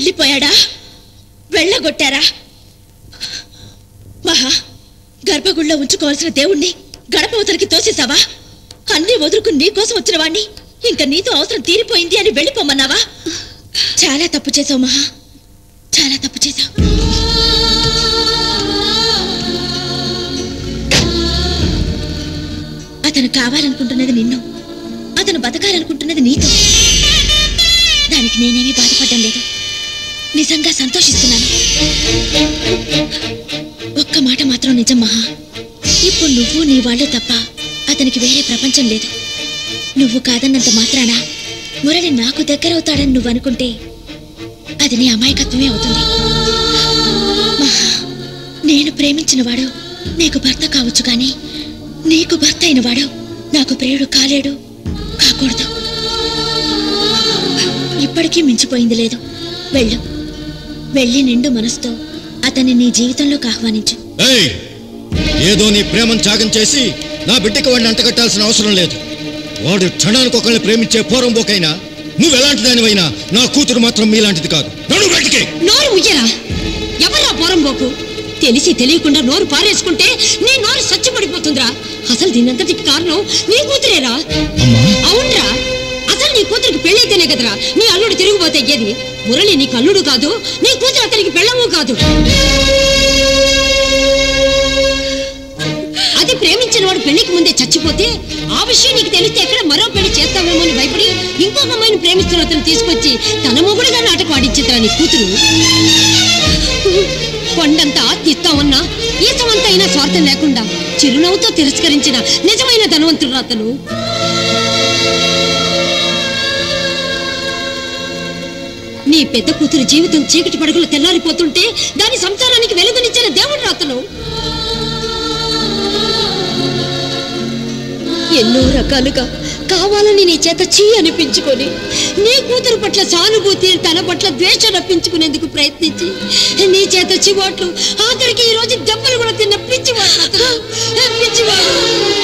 వెళ్ళిపోయాడా వెళ్ళగొట్టారా మహా గర్భగుడిలో ఉంచుకోవాల్సిన దేవుణ్ణి గడపవతలకి తోసేసావా అన్ని వదులుకుని నీ కోసం వచ్చిన వాణ్ణి ఇంకా నీతో అవసరం తీరిపోయింది అని వెళ్ళిపోమన్నావా చాలా తప్పు చేసావు మహా చాలా తప్పు చేసావు అతను కావాలనుకుంటున్నది నిన్ను అతను బతకాలనుకుంటున్నది నీతో దానికి నేనేమీ బాధపడడం లేదు నిజంగా సంతోషిస్తున్నాను ఒక్క మాట మాత్రం నిజం మహా ఇప్పుడు నువ్వు నీ వాళ్ళే తప్ప అతనికి వేరే ప్రపంచం లేదు నువ్వు కాదన్నంత మాత్రాన మురళి నాకు దగ్గరవుతాడని నువ్వు అనుకుంటే అది నీ అమాయకత్వమే అవుతుంది మహా నేను ప్రేమించిన వాడు నీకు భర్త కావచ్చు కానీ నీకు భర్త అయిన వాడు నాకు ప్రియుడు కాలేడు కాకూడదు ఇప్పటికీ మించిపోయింది లేదు వెళ్ళు వెళ్ళి నిండు మనసుతో అతన్ని నీ జీవితంలోకి ఆహ్వానించు ఏయ్ ఏదో నీ ప్రేమను త్యాగం చేసి నా బిడ్డకి వాడిని అంటగట్టాల్సిన అవసరం లేదు వాడు క్షణానికి ఒకరిని ప్రేమించే పూర్వం పోకైనా నువ్వు ఎలాంటి దానివైనా నా కూతురు మాత్రం మీలాంటిది కాదు నడు బయటికి నోరు ఉయ్యరా ఎవర్రా పోరంబోకు తెలిసి తెలియకుండా నోరు పారేసుకుంటే నీ నోరు సచ్చిపడిపోతుందిరా అసలు దీనంతటికి కారణం నీ కూతురేరా అమ్మా అవునరా అసలు నీ కూతురికి పెళ్ళైతేనే కదరా నీ అల్లుడు తిరిగిపోతే అయ్యేది మురళి నీకు అల్లుడు కాదు నీ కూతురు అతనికి పెళ్ళము కాదు అది ప్రేమించిన వాడు పెళ్లికి ముందే చచ్చిపోతే ఆ విషయం నీకు తెలిస్తే ఎక్కడ మరో పెళ్లి చేస్తావేమో అని భయపడి ఇంకొక అమ్మాయిని ప్రేమిస్తున్న అతను తీసుకొచ్చి తన మొగుడుగా నాటకం ఆడించిద్దా నీ కూతురు కొండంత ఆస్తి ఇస్తామన్నా ఈసమంత అయినా స్వార్థం లేకుండా చిరునవ్వుతో తిరస్కరించిన నిజమైన ధనవంతుడు అతను నీ పెద్ద కూతురు జీవితం చీకటి పడుగులు తెల్లారిపోతుంటే దాని సంసారానికి వెలుగునిచ్చిన దేవుడు రాతను ఎన్నో రకాలుగా కావాలని నీ చేత చీ అనిపించుకొని నీ కూతురు పట్ల సానుభూతి తన పట్ల ద్వేషం రప్పించుకునేందుకు ప్రయత్నించి నీ చేత చివాట్లు ఆఖరికి ఈ రోజు దెబ్బలు కూడా తిన్న పిచ్చివాడు అతను. పిచ్చివాడు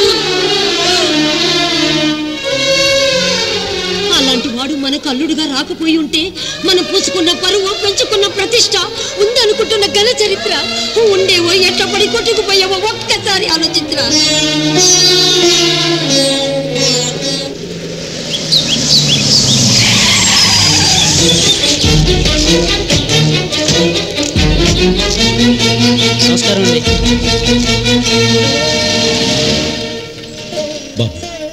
అలాంటి వాడు మన కల్లుడుగా రాకపోయి ఉంటే మనం పూసుకున్న పరువు పెంచుకున్న ప్రతిష్ట ఉందనుకుంటున్న ఘన చరిత్ర ఉండేవో ఎట్లా పడి కొట్టుకుపోయావో ఒక్కసారి ఆలోచించరా నమస్కారం అండి బాబు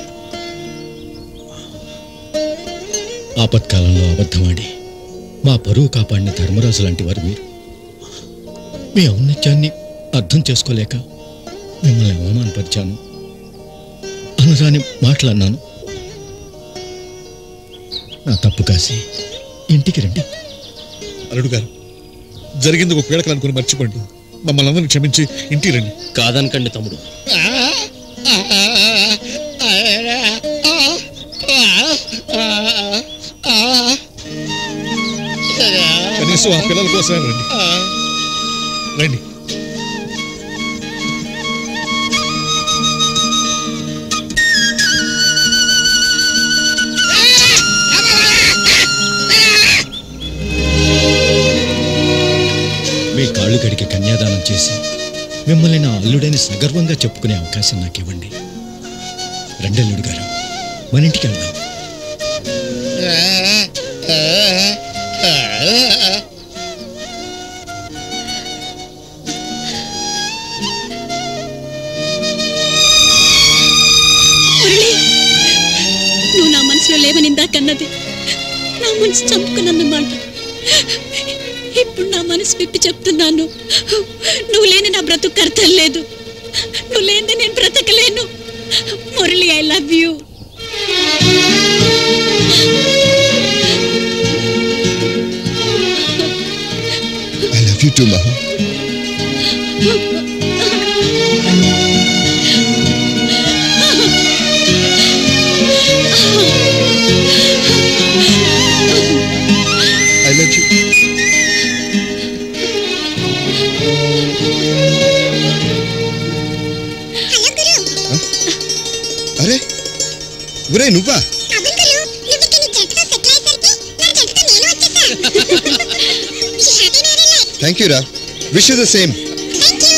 ఆపత్కాలంలో అబద్ధమాడి మా పరువు కాపాడిన ధర్మరాజు లాంటి వారు మీరు మీ ఔన్నత్యాన్ని అర్థం చేసుకోలేక మిమ్మల్ని అవమానపరిచాను అనరాని మాటలన్నాను నా తప్పు కాసి ఇంటికి రండి అల్లుడు గారు జరిగింది ఒక పీడకలు అనుకుని మర్చిపోండి మమ్మల్ని అందరిని క్షమించి ఇంటికి రండి కాదనకండి తమ్ముడు కనీసం ఆ పిల్లల కోసమే రండి రండి మీ కాళ్ళు గడికి కన్యాదానం చేసి మిమ్మల్ని నా అల్లుడని సగర్వంగా చెప్పుకునే అవకాశం నాకు ఇవ్వండి రెండల్లుడు గారు మన ఇంటికి వెళ్దాం మురళి నువ్వు నా మనసులో లేవని ఇందాకన్నది నా మనసు చంపుకున్నమాట ఇప్పుడు నా మనసు విప్పి చెప్తున్నాను నువ్వు లేని నా బ్రతుకు అర్థం లేదు నువ్వు లేని నేను బ్రతకలేను Murali I love you I love you too Maha I love you అరే ఒరే నువ్వా థ్యాంక్ యూ రా wish the same thank you